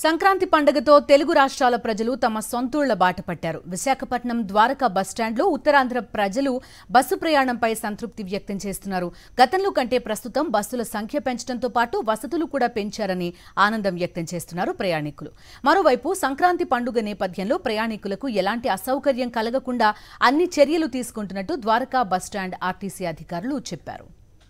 సంక్రాంతి పండుగతో తెలుగు రాష్ట్రాల ప్రజలు తమ సొంతూళ్ల బాట పట్టారు విశాఖపట్నం ద్వారకా బస్టాండ్లో ఉత్తరాంధ్ర ప్రజలు బస్సు ప్రయాణంపై సంతృప్తి వ్యక్తం చేస్తున్నారు గతంలో కంటే ప్రస్తుతం బస్సుల సంఖ్య పెంచడంతో పాటు వసతులు కూడా పెంచారని ఆనందం వ్యక్తం చేస్తున్నారు ప్రయాణికులు మరోవైపు సంక్రాంతి పండుగ నేపథ్యంలో ప్రయాణికులకు ఎలాంటి అసౌకర్యం కలగకుండా అన్ని చర్యలు తీసుకుంటున్నట్టు ద్వారకా బస్టాండ్ ఆర్టీసీ అధికారులు చెప్పారు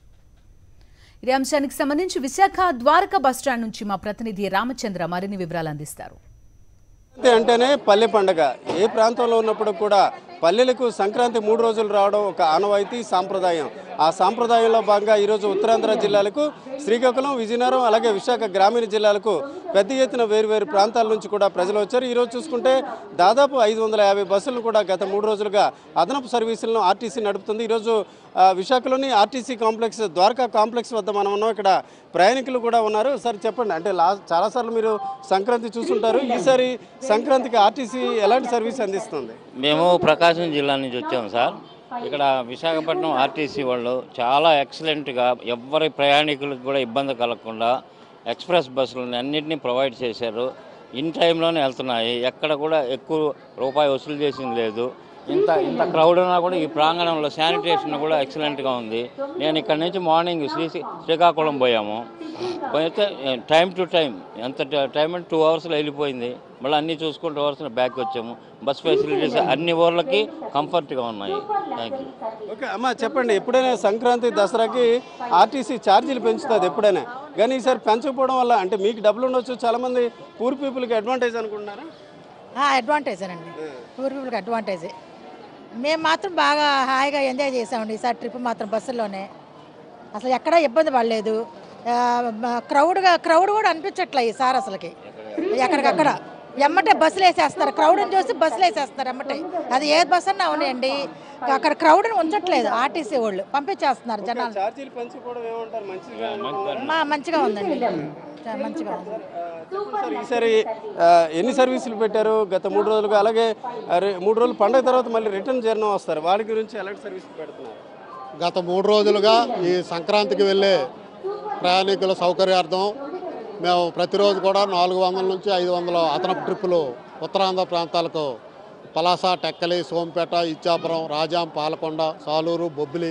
ఇదే అంశానికి సంబంధించి విశాఖ ద్వారకా బస్టాండ్ నుంచి మా ప్రతినిధి రామచంద్ర మరిన్ని వివరాలు అందిస్తారు సంక్రాంతి అంటేనే పల్లె పండగ ఏ ప్రాంతంలో ఉన్నప్పుడు కూడా పల్లెలకు సంక్రాంతి మూడు రోజులు రావడం ఒక ఆనవాయితీ సాంప్రదాయం ఆ సాంప్రదాయంలో భాగంగా ఈరోజు ఉత్తరాంధ్ర జిల్లాలకు శ్రీకాకుళం విజయనగరం అలాగే విశాఖ గ్రామీణ జిల్లాలకు పెద్ద ఎత్తున వేరు వేరు ప్రాంతాల నుంచి కూడా ప్రజలు వచ్చారు ఈరోజు చూసుకుంటే దాదాపు ఐదు వందల యాభై బస్సులు కూడా గత మూడు రోజులుగా అదనపు సర్వీసులను ఆర్టీసీ నడుపుతుంది ఈరోజు ఆ, విశాఖలోని ఆర్టీసీ కాంప్లెక్స్ ద్వారకా కాంప్లెక్స్ వద్ద మనం ఉన్నాం ఇక్కడ ప్రయాణికులు కూడా ఉన్నారు సార్ చెప్పండి అంటే లా చాలాసార్లు మీరు సంక్రాంతి చూసుంటారు ఈసారి సంక్రాంతికి ఆర్టీసీ ఎలాంటి సర్వీస్ అందిస్తుంది మేము ప్రకాశం జిల్లా నుంచి వచ్చాము సార్ ఇక్కడ విశాఖపట్నం ఆర్టీసీ వాళ్ళు చాలా ఎక్సలెంట్గా ఎవరి ప్రయాణికులకు కూడా ఇబ్బంది కలగకుండా ఎక్స్ప్రెస్ బస్సులను అన్నింటినీ ప్రొవైడ్ చేశారు ఇన్ టైంలోనే వెళ్తున్నాయి ఎక్కడ కూడా ఎక్కువ రూపాయి వసూలు చేసింది లేదు ఇంత ఇంత క్రౌడ్ ఉన్నా కూడా ఈ ప్రాంగణంలో శానిటేషన్ కూడా ఎక్సలెంట్గా ఉంది నేను ఇక్కడ నుంచి మార్నింగ్ శ్రీ శ్రీకాకుళం పోయాము పోతే టైం టు టైం ఎంత టైం అంటే టూ అవర్స్లో వెళ్ళిపోయింది మళ్ళీ అన్నీ చూసుకుని టూ అవర్స్ బ్యాక్ వచ్చాము బస్ ఫెసిలిటీస్ అన్ని ఊర్లకి కంఫర్ట్గా ఉన్నాయి థ్యాంక్ యూ ఓకే అమ్మ చెప్పండి ఎప్పుడైనా సంక్రాంతి దసరాకి ఆర్టీసీ ఛార్జీలు పెంచుతుంది ఎప్పుడైనా కానీ ఈసారి పెంచకపోవడం వల్ల అంటే మీకు డబ్బులు ఉండొచ్చు చాలామంది పూర్ పీపుల్కి అడ్వాంటేజ్ అనుకుంటున్నారా అడ్వాంటేజేనండి ఊరి పీపుల్కి అడ్వాంటేజే మేము మాత్రం బాగా హాయిగా ఎంజాయ్ చేసామండి ఈసారి ట్రిప్ మాత్రం బస్సులోనే అసలు ఎక్కడా ఇబ్బంది పడలేదు ఆ, మ- క్రౌడ్గా క్రౌడ్ కూడా అనిపించట్లే ఈసారి అసలుకి ఎక్కడికక్కడ ఎమ్మటే బస్సులు వేసేస్తారు క్రౌడ్ని చూసి బస్సులు వేసేస్తారు ఎమ్మటే అది ఏ బస్ అన్నా అవునండి అక్కడ క్రౌడ్ని ఉంచట్లేదు ఆర్టీసీ వాళ్ళు పంపించేస్తున్నారు జనాలు ఛార్జీలు పెంచకపోవడం ఏమంటారు మంచిగా మా మంచిగా ఉందండి చా- మంచిగా ఉంది సార్ ఈసారి ఆ, ఎన్ని సర్వీసులు పెట్టారు గత మూడు రోజులుగా అలాగే ఆ, రె- మూడు రోజులు పండగ తర్వాత మళ్ళీ రిటర్న్ జర్నీ వస్తారు వాడి గురించి ఎలాంటి సర్వీసులు పెడుతున్నారు గత మూడు రోజులుగా ఈ సంక్రాంతికి వెళ్ళే ప్రయాణికుల సౌకర్యార్థం మేము ప్రతిరోజు కూడా నాలుగు వందల నుంచి ఐదు వందల అదనపు ట్రిప్పులు ఉత్తరాంధ్ర ప్రాంతాలకు పలాస టెక్కలి సోంపేట ఇచ్చాపురం రాజాం పాలకొండ సాలూరు బొబ్బిలి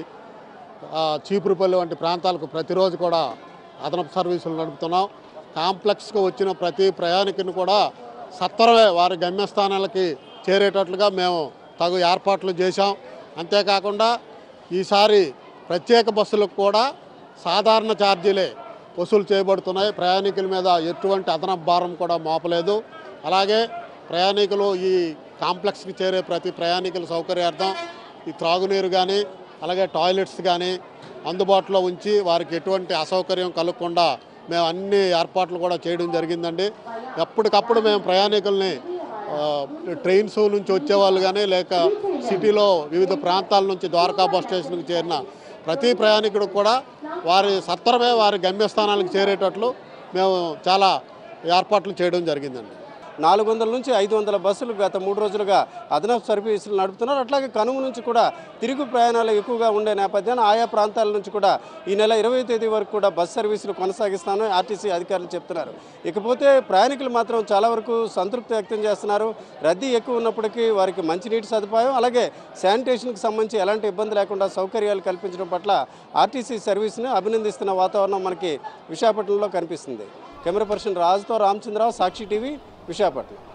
ఆ, చీపురుపల్లి వంటి ప్రాంతాలకు ప్రతిరోజు కూడా అదనపు సర్వీసులు నడుపుతున్నాం కాంప్లెక్స్కి వచ్చిన ప్రతి ప్రయాణికుని కూడా సత్వరమే వారి గమ్యస్థానాలకి చేరేటట్లుగా మేము తగు ఏర్పాట్లు చేశాం అంతేకాకుండా ఈసారి ప్రత్యేక బస్సులకు కూడా సాధారణ ఛార్జీలే వసూలు చేయబడుతున్నాయి ప్రయాణికుల మీద ఎటువంటి అదనపు భారం కూడా మోపలేదు అలాగే ప్రయాణికులు ఈ కాంప్లెక్స్కి చేరే ప్రతి ప్రయాణికుల సౌకర్యార్థం ఈ త్రాగునీరు కానీ అలాగే టాయిలెట్స్ కానీ అందుబాటులో ఉంచి వారికి ఎటువంటి అసౌకర్యం కలగకుండా మేము అన్ని ఏర్పాట్లు కూడా చేయడం జరిగిందండి ఎప్పటికప్పుడు మేము ప్రయాణికుల్ని ఆ, ట్రైన్స్ నుంచి వచ్చేవాళ్ళు కానీ లేక సిటీలో వివిధ ప్రాంతాల నుంచి ద్వారకా బస్ స్టేషన్కి చేరిన ప్రతి ప్రయాణికుడు కూడా వారి సత్వరమే వారి గమ్యస్థానాలకు చేరేటట్లు మేము చాలా ఏర్పాట్లు చేయడం జరిగిందండి నాలుగు వందల నుంచి ఐదు వందల బస్సులు గత మూడు రోజులుగా అదనపు సర్వీసులు నడుపుతున్నారు అట్లాగే కనుమ నుంచి కూడా తిరుగు ప్రయాణాలు ఎక్కువగా ఉండే నేపథ్యాన్ని ఆయా ప్రాంతాల నుంచి కూడా ఈ నెల ఇరవై తేదీ వరకు కూడా బస్ సర్వీసులు కొనసాగిస్తామని ఆర్టీసీ అధికారులు చెప్తున్నారు ఇకపోతే ప్రయాణికులు మాత్రం చాలా వరకు సంతృప్తి వ్యక్తం చేస్తున్నారు రద్దీ ఎక్కువ ఉన్నప్పటికీ వారికి మంచినీటి సదుపాయం అలాగే శానిటేషన్కి సంబంధించి ఎలాంటి ఇబ్బంది లేకుండా సౌకర్యాలు కల్పించడం పట్ల ఆర్టీసీ సర్వీస్ని అభినందిస్తున్న వాతావరణం మనకి విశాఖపట్నంలో కనిపిస్తుంది కెమెరా పర్సన్ రాజుతో రామచంద్రరావు సాక్షి టీవీ విశాఖపట్నం